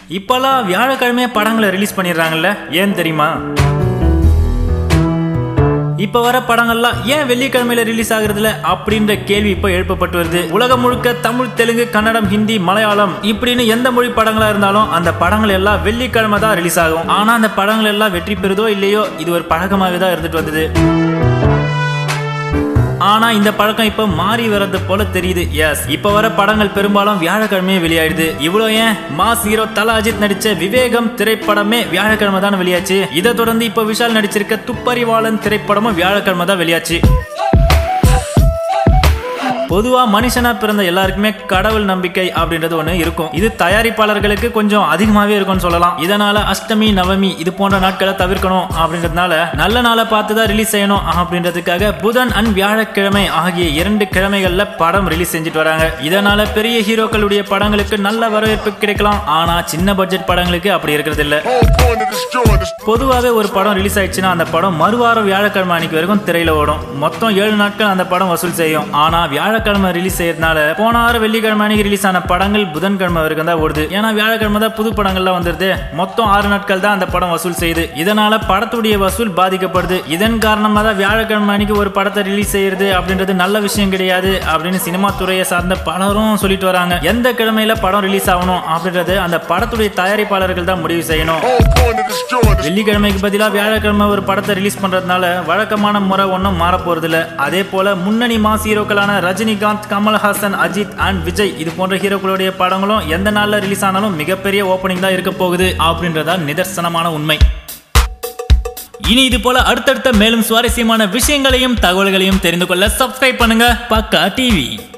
இப்போல்லாம் வியாழக்கிழமையே படங்களை ரிலீஸ் பண்ணிடுறாங்கல்ல ஏன் தெரியுமா இப்ப வர படங்கள்லாம் ஏன் வெள்ளிக்கிழமையில ரிலீஸ் ஆகுறதுல அப்படின்ற கேள்வி இப்ப எழுப்பப்பட்டு வருது உலகம் முழுக்க தமிழ் தெலுங்கு கன்னடம் ஹிந்தி மலையாளம் இப்படின்னு எந்த மொழி படங்களா இருந்தாலும் அந்த படங்கள் எல்லாம் வெள்ளிக்கிழமை தான் ரிலீஸ் ஆகும் ஆனா அந்த படங்கள் எல்லாம் வெற்றி பெறுதோ இல்லையோ இது ஒரு பழக்கமாகவே தான் இருந்துட்டு வந்தது ஆனா இந்த பழக்கம் இப்ப மாறி வர்றது போல தெரியுது எஸ் இப்ப வர படங்கள் பெரும்பாலும் வியாழக்கிழமையே வெளியாயிடுது இவ்வளோ ஏன் மாஸ் ஹீரோ தல அஜித் நடிச்ச விவேகம் திரைப்படமே வியாழக்கிழமை தான் வெளியாச்சு இதை தொடர்ந்து இப்ப விஷால் நடிச்சிருக்க துப்பறிவாளன் திரைப்படமும் வியாழக்கிழமை தான் வெளியாச்சு பொதுவா மனுஷனா பிறந்த எல்லாருக்குமே கடவுள் நம்பிக்கை அப்படின்றது ஒண்ணு இருக்கும் இது தயாரிப்பாளர்களுக்கு கொஞ்சம் அதிகமாவே இருக்கும்னு சொல்லலாம் இதனால அஷ்டமி நவமி இது போன்ற நாட்களை தவிர்க்கணும் அப்படின்றதுனால நல்ல நாளை பார்த்து தான் ரிலீஸ் செய்யணும் அப்படின்றதுக்காக புதன் அண்ட் வியாழக்கிழமை ஆகிய இரண்டு கிழமைகள்ல படம் ரிலீஸ் செஞ்சுட்டு வராங்க இதனால பெரிய ஹீரோக்களுடைய படங்களுக்கு நல்ல வரவேற்பு கிடைக்கலாம் ஆனா சின்ன பட்ஜெட் படங்களுக்கு அப்படி இருக்கிறது இல்ல Whole point of this joint is பொதுவாகவே ஒரு படம் ரிலீஸ் ஆயிடுச்சுன்னா அந்த படம் மறுவாரம் வியாழக்கிழமை அன்னைக்கு வரைக்கும் திரையில ஓடும் மொத்தம் ஏழு நாட்கள் அந்த படம் வசூல் செய்யும் ஆனா வியாழக்கிழமை ரிலீஸ் செய்யறதுனால போன வாரம் வெள்ளிக்கிழமை அன்னைக்கு ரிலீஸ் ஆன படங்கள் புதன்கிழமை வரைக்கும் தான் ஓடுது ஏன்னா வியாழக்கிழமை தான் புது படங்கள்லாம் வந்துருது மொத்தம் ஆறு நாட்கள் தான் அந்த படம் வசூல் செய்யுது இதனால படத்துடைய வசூல் பாதிக்கப்படுது இதன் காரணமாக தான் வியாழக்கிழமை அன்னைக்கு ஒரு படத்தை ரிலீஸ் செய்யறது அப்படின்றது நல்ல விஷயம் கிடையாது அப்படின்னு சினிமா துறையை சார்ந்த பலரும் சொல்லிட்டு வராங்க எந்த கிழமையில படம் ரிலீஸ் ஆகணும் அப்படின்றது அந்த படத்துடைய தயாரிப்பாளர்கள் தான் முடிவு செய்யணும் whole point of this joint is வெள்ளிக்கிழமைக்கு பதிலாக வியாழக்கிழமை ஒரு படத்தை ரிலீஸ் பண்றதுனால வழக்கமான முறை ஒன்றும் மாற போறதில்ல அதே போல முன்னணி மாஸ் ஹீரோக்களான ரஜினிகாந்த் கமல்ஹாசன் அஜித் அண்ட் விஜய் இது போன்ற ஹீரோக்களுடைய படங்களும் எந்த நாள்ல ரிலீஸ் ஆனாலும் மிகப்பெரிய ஓப்பனிங் தான் இருக்க போகுது அப்படின்றதா நிதர்சனமான உண்மை இனி இது போல அடுத்தடுத்த மேலும் சுவாரஸ்யமான விஷயங்களையும் தகவல்களையும் தெரிந்து கொள்ள சப்ஸ்கிரைப் பண்ணுங்க பக்கா டிவி